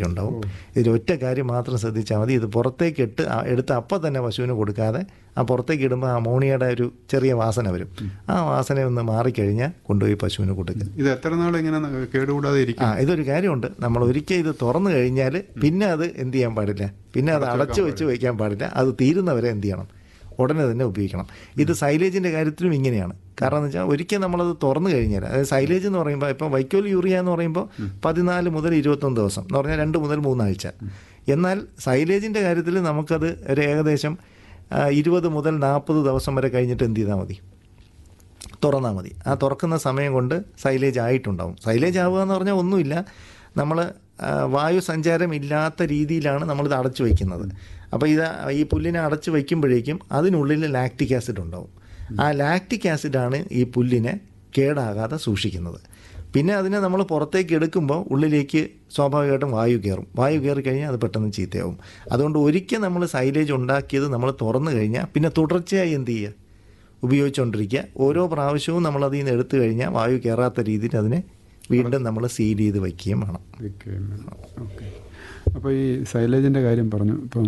ഒക്കെ ഉണ്ടാവും ഇതിൽ ഒറ്റ കാര്യം മാത്രം ശ്രദ്ധിച്ചാൽ മതി ഇത് പുറത്തേക്ക് ഇട്ട് ആ- എടുത്ത് അപ്പം തന്നെ പശുവിന് കൊടുക്കാതെ ആ പുറത്തേക്ക് ഇടുമ്പോൾ അമോണിയയുടെ ഒരു ചെറിയ വാസന വരും ആ വാസന ഒന്ന് മാറിക്കഴിഞ്ഞാൽ കൊണ്ടുപോയി പശുവിന് കൊടുക്കുക ഇത് എത്ര നാൾ ഇങ്ങനെ ന- കേടുകൂടാതെ ഇരിക്കും ആ ഇതൊരു കാര്യമുണ്ട് നമ്മൾ ഒരിക്കൽ ഇത് തുറന്നു കഴിഞ്ഞാൽ പിന്നെ അത് എന്ത് ചെയ്യാൻ പാടില്ല പിന്നെ അത് അടച്ചു വെച്ച് വയ്ക്കാൻ പാടില്ല അത് തീരുന്നവരെ എന്ത് ചെയ്യണം ഉടനെ തന്നെ ഉപയോഗിക്കണം ഇത് സൈലേജിൻ്റെ കാര്യത്തിലും ഇങ്ങനെയാണ് കാരണം എന്ന് വെച്ചാൽ ഒരിക്കൽ നമ്മളത് തുറന്നു കഴിഞ്ഞാൽ അതായത് സൈലേജ് എന്ന് പറയുമ്പോൾ ഇപ്പോൾ വൈക്കോൽ യൂറിയ എന്ന് പറയുമ്പോൾ പതിനാല് മുതൽ ഇരുപത്തൊന്ന് ദിവസം എന്ന് പറഞ്ഞാൽ രണ്ട് മുതൽ മൂന്നാഴ്ച എന്നാൽ സൈലേജിൻ്റെ കാര്യത്തിൽ നമുക്കത് ഒരു ഏകദേശം ആ, ഇരുപത് മുതൽ നാൽപ്പത് ദിവസം വരെ കഴിഞ്ഞിട്ട് എന്ത് ചെയ്താൽ മതി തുറന്നാൽ മതി ആ തുറക്കുന്ന സമയം കൊണ്ട് സൈലേജ് ആയിട്ടുണ്ടാവും സൈലേജ് ആവുക എന്ന് പറഞ്ഞാൽ ഒന്നുമില്ല നമ്മൾ വായു സഞ്ചാരം ഇല്ലാത്ത രീതിയിലാണ് നമ്മളിത് അടച്ചു വയ്ക്കുന്നത് അപ്പോൾ ഇത് ഈ പുല്ലിനെ അടച്ചു വയ്ക്കുമ്പോഴേക്കും അതിനുള്ളിൽ ലാക്റ്റിക് ആസിഡ് ഉണ്ടാവും ആ ലാക്റ്റിക് ആസിഡാണ് ഈ പുല്ലിനെ കേടാകാതെ സൂക്ഷിക്കുന്നത് പിന്നെ അതിനെ നമ്മൾ പുറത്തേക്ക് എടുക്കുമ്പോൾ ഉള്ളിലേക്ക് സ്വാഭാവികമായിട്ടും വായു കയറും വായു കയറി കഴിഞ്ഞാൽ അത് പെട്ടെന്ന് ചീത്തയാവും അതുകൊണ്ട് ഒരിക്കൽ നമ്മൾ സൈലേജ് ഉണ്ടാക്കിയത് നമ്മൾ തുറന്നു കഴിഞ്ഞാൽ പിന്നെ തുടർച്ചയായി എന്ത് ചെയ്യുക ഉപയോഗിച്ചുകൊണ്ടിരിക്കുക ഓരോ പ്രാവശ്യവും നമ്മൾ അതിൽ നിന്ന് എടുത്തു കഴിഞ്ഞാൽ വായു കയറാത്ത രീതിയിൽ അതിനെ വീണ്ടും നമ്മൾ സീൽ ചെയ്ത് വയ്ക്കുകയും വേണം ഓക്കെ അപ്പോൾ ഈ സൈലേജിൻ്റെ കാര്യം പറഞ്ഞു ഇപ്പം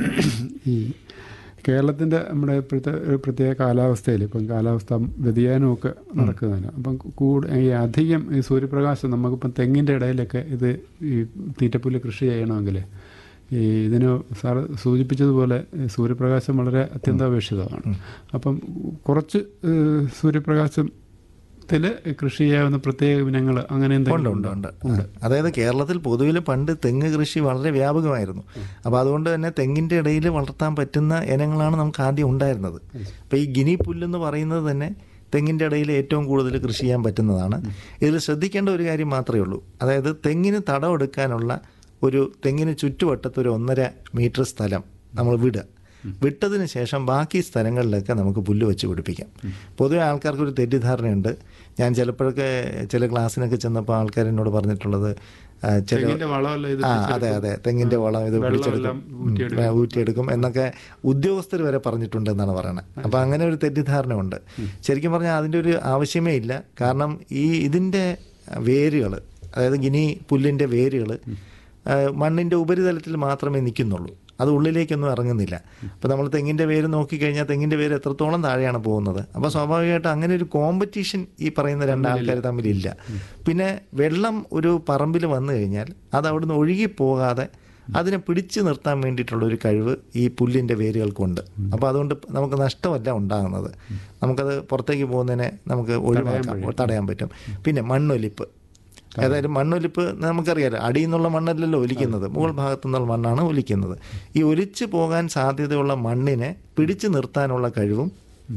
ഈ കേരളത്തിൻ്റെ നമ്മുടെ ഇപ്പോഴത്തെ ഒരു പ്രത്യേക കാലാവസ്ഥയിൽ ഇപ്പം കാലാവസ്ഥ വ്യതിയാനമൊക്കെ നടക്കുന്നതാണ് അപ്പം കൂട് ഈ അധികം ഈ സൂര്യപ്രകാശം നമുക്കിപ്പം തെങ്ങിൻ്റെ ഇടയിലൊക്കെ ഇത് ഈ തീറ്റപ്പുല്ല് കൃഷി ചെയ്യണമെങ്കിൽ ഈ ഇതിന് സാറ് സൂചിപ്പിച്ചതുപോലെ ഈ സൂര്യപ്രകാശം വളരെ അത്യന്താപേക്ഷിതമാണ് അപ്പം കുറച്ച് ഏഹ്, സൂര്യപ്രകാശത്തിൽ കൃഷി ചെയ്യാവുന്ന പ്രത്യേക ഇനങ്ങൾ അങ്ങനെ ഉണ്ട് എന്തെങ്കിലും ഉണ്ട് ഉണ്ട് അതായത് കേരളത്തിൽ പൊതുവിൽ പണ്ട് തെങ്ങ് കൃഷി വളരെ വ്യാപകമായിരുന്നു അപ്പോൾ അതുകൊണ്ട് തന്നെ തെങ്ങിൻ്റെ ഇടയിൽ വളർത്താൻ പറ്റുന്ന ഇനങ്ങളാണ് നമുക്ക് ആദ്യം ഉണ്ടായിരുന്നത് അപ്പോൾ ഈ ഗിനി പുല്ലെന്ന് പറയുന്നത് തന്നെ തെങ്ങിൻ്റെ ഇടയിൽ ഏറ്റവും കൂടുതൽ കൃഷി ചെയ്യാൻ പറ്റുന്നതാണ് ഇതിൽ ശ്രദ്ധിക്കേണ്ട ഒരു കാര്യം മാത്രമേ ഉള്ളൂ അതായത് തെങ്ങിന് തടമെടുക്കാനുള്ള ഒരു തെങ്ങിന് ചുറ്റുവട്ടത്ത് ഒരു ഒന്നര മീറ്റർ സ്ഥലം നമ്മൾ വിടുക വിട്ടതിന് ശേഷം ബാക്കി സ്ഥലങ്ങളിലൊക്കെ നമുക്ക് പുല്ല് വെച്ച് പിടിപ്പിക്കാം പൊതുവെ ആൾക്കാർക്ക് ഒരു തെറ്റിദ്ധാരണയുണ്ട് ഞാൻ ചിലപ്പോഴൊക്കെ ചില ക്ലാസ്സിനൊക്കെ ചെന്നപ്പോൾ ആൾക്കാർ എന്നോട് പറഞ്ഞിട്ടുള്ളത് ആ, ചില തെങ്ങിന്റെ വളമല്ല ഇത് ആ അതെ അതെ തെങ്ങിന്റെ വളം ഇത് പിടിച്ചെടുക്കും ഉം, ഊറ്റിയെടുക്കും എന്നൊക്കെ ഉദ്യോഗസ്ഥർ വരെ പറഞ്ഞിട്ടുണ്ട് എന്നാണ് പറയുന്നത് അപ്പോൾ അങ്ങനെ ഒരു തെറ്റിദ്ധാരണ ഉണ്ട് ശരിക്കും പറഞ്ഞാൽ അതിൻ്റെ ഒരു ആവശ്യമേ ഇല്ല കാരണം ഈ ഇതിൻ്റെ വേരുകൾ അതായത് ഗിനി പുല്ലിൻ്റെ വേരുകൾ മണ്ണിൻ്റെ ഉപരിതലത്തിൽ മാത്രമേ നിൽക്കുന്നുള്ളൂ അത് ഉള്ളിലേക്കൊന്നും ഇറങ്ങുന്നില്ല അപ്പോൾ നമ്മൾ തെങ്ങിൻ്റെ വേര് നോക്കിക്കഴിഞ്ഞാൽ തെങ്ങിൻ്റെ വേര് എത്രത്തോളം താഴെയാണ് പോകുന്നത് അപ്പോൾ സ്വാഭാവികമായിട്ടും അങ്ങനെ ഒരു കോമ്പറ്റീഷൻ ഈ പറയുന്ന രണ്ട് ആൾക്കാർ തമ്മിലില്ല പിന്നെ വെള്ളം ഒരു പറമ്പിൽ വന്നു കഴിഞ്ഞാൽ അത് അവിടുന്ന് ഒഴുകി പോകാതെ അതിനെ പിടിച്ചു നിർത്താൻ വേണ്ടിയിട്ടുള്ള ഒരു കഴിവ് ഈ പുല്ലിൻ്റെ വേരുകൾക്കുണ്ട് അപ്പോൾ അതുകൊണ്ട് നമുക്ക് നഷ്ടമല്ല ഉണ്ടാകുന്നത് നമുക്കത് പുറത്തേക്ക് പോകുന്നതിനെ നമുക്ക് ഒഴിവാക്കാം തടയാൻ പറ്റും പിന്നെ മണ്ണൊലിപ്പ് ഏതായാലും മണ്ണൊലിപ്പ് നമുക്കറിയാലോ അടിയിൽ നിന്നുള്ള മണ്ണല്ലല്ലോ ഒലിക്കുന്നത് മുകൾ ഭാഗത്തു നിന്നുള്ള മണ്ണാണ് ഒലിക്കുന്നത് ഈ ഒലിച്ചു പോകാൻ സാധ്യതയുള്ള മണ്ണിനെ പിടിച്ചു നിർത്താനുള്ള കഴിവും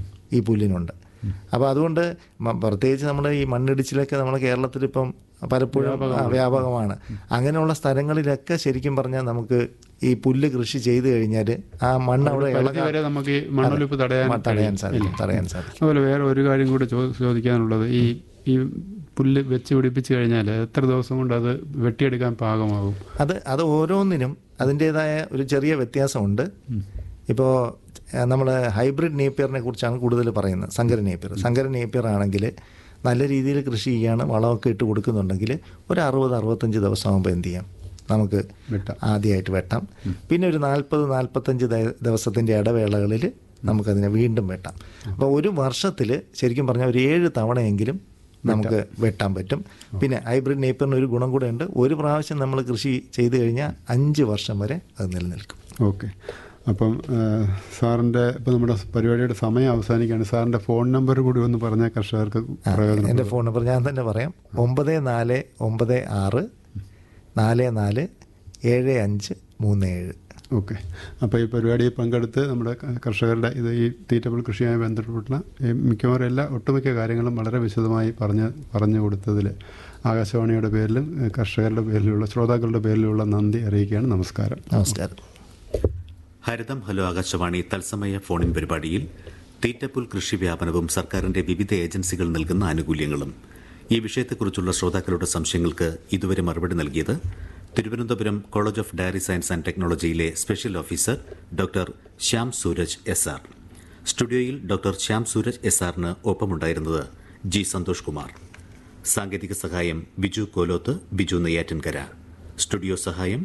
ഈ പുല്ലിനുണ്ട് അപ്പോൾ അതുകൊണ്ട് മ- പ്രത്യേകിച്ച് നമ്മുടെ ഈ മണ്ണിടിച്ചിലൊക്കെ നമ്മുടെ കേരളത്തിൽ ഇപ്പം പലപ്പോഴും ആ, വ്യാപകമാണ് അങ്ങനെയുള്ള സ്ഥലങ്ങളിലൊക്കെ ശരിക്കും പറഞ്ഞാൽ നമുക്ക് ഈ പുല്ല് കൃഷി ചെയ്തു കഴിഞ്ഞാൽ ആ മണ്ണ് അവിടെ പരിധി വരെ നമുക്ക് ഈ മണ്ണൊലിപ്പ് തടയാൻ തടയാൻ സാധിക്കും തടയാൻ സാധിക്കും അതുപോലെ വേറെ ഒരു കാര്യം കൂടി ചോ- ചോദിക്കാനുള്ളത് ഈ ഈ പുല്ല് വെച്ച് പിടിപ്പിച്ച് കഴിഞ്ഞാൽ എത്ര ദിവസം കൊണ്ട് അത് വെട്ടിയെടുക്കാൻ പാകമാകും അത് അത് ഓരോന്നിനും അതിൻ്റെതായ ഒരു ചെറിയ വ്യത്യാസമുണ്ട് ഇപ്പോൾ നമ്മൾ ഹൈബ്രിഡ് നേപ്പിയറിനെ കുറിച്ചാണ് കൂടുതൽ പറയുന്നത് സങ്കര നേപ്പിയർ സങ്കര നേപ്പിയർ ആണെങ്കിൽ നല്ല രീതിയിൽ കൃഷി ചെയ്യാണ് വളമൊക്കെ ഇട്ട് കൊടുക്കുന്നുണ്ടെങ്കിൽ ഒരു അറുപത് അറുപത്തഞ്ച് ദിവസം ആകുമ്പോൾ എന്ത് ചെയ്യാം നമുക്ക് വെട്ടാം. ആദ്യമായിട്ട് വെട്ടാം പിന്നെ ഒരു നാൽപ്പത് നാൽപ്പത്തഞ്ച് ദ- ദിവസത്തിൻ്റെ ഇടവേളകളിൽ നമുക്കതിനെ വീണ്ടും വെട്ടാം അപ്പോൾ ഒരു വർഷത്തിൽ ശരിക്കും പറഞ്ഞാൽ ഒരു ഏഴ് തവണയെങ്കിലും നമുക്ക് വെട്ടാൻ പറ്റും പിന്നെ ഹൈബ്രിഡ് നേപ്പറിന് ഒരു ഗുണം കൂടെ ഉണ്ട് ഒരു പ്രാവശ്യം നമ്മൾ കൃഷി ചെയ്തു കഴിഞ്ഞാൽ അഞ്ച് വർഷം വരെ അത് നിലനിൽക്കും ഓക്കെ അപ്പം ആ, സാറിൻ്റെ ഇപ്പം നമ്മുടെ പരിപാടിയുടെ സമയം അവസാനിക്കുകയാണ് സാറിൻ്റെ ഫോൺ നമ്പർ കൂടി ഒന്ന് പറഞ്ഞാൽ കർഷകർക്ക് പ്രയോജനം എൻ്റെ ഫോൺ നമ്പർ ഞാൻ തന്നെ പറയാം ഒമ്പത് നാല് ഒമ്പത് ആറ് നാല് നാല് ഏഴ് അഞ്ച് മൂന്ന് ഏഴ് ഓക്കെ അപ്പോൾ ഈ പരിപാടിയിൽ പങ്കെടുത്ത് നമ്മുടെ ക- കർഷകരുടെ ഇത് ഈ തീറ്റപ്പിൾ കൃഷിയുമായി ബന്ധപ്പെട്ടുള്ള ഈ മിക്കവാറും എല്ലാ ഒട്ടുമിക്ക കാര്യങ്ങളും വളരെ വിശദമായി പറഞ്ഞ് പറഞ്ഞു കൊടുത്തതിൽ ആകാശവാണിയുടെ പേരിലും ഏഹ്, കർഷകരുടെ പേരിലുള്ള ശ്രോതാക്കളുടെ പേരിലുള്ള നന്ദി അറിയിക്കുകയാണ് നമസ്കാരം നമസ്കാരം ഹരിതം ഹലോ ആകാശവാണി തത്സമയ ഫോണിൻ പരിപാടിയിൽ തീറ്റപ്പുൽ കൃഷി വ്യാപനവും സർക്കാരിന്റെ വിവിധ ഏജൻസികൾ നൽകുന്ന ആനുകൂല്യങ്ങളും ഈ വിഷയത്തെക്കുറിച്ചുള്ള ശ്രോതാക്കളുടെ സംശയങ്ങൾക്ക് ഇതുവരെ മറുപടി നൽകിയത് Thiruvananthapuram college of dairy science and ടെക്നോളജിയിലെ special officer doctor Shyam Sooraj S R സ്റ്റുഡിയോയിൽ ഡോക്ടർ ശ്യാം സൂരജ് എസ് ആറിന് ഒപ്പമുണ്ടായിരുന്നത് ജി സന്തോഷ് കുമാർ സാങ്കേതിക സഹായം ബിജു കോലോത്ത് ബിജു നെയ്യാറ്റിൻകര സ്റ്റുഡിയോ സഹായം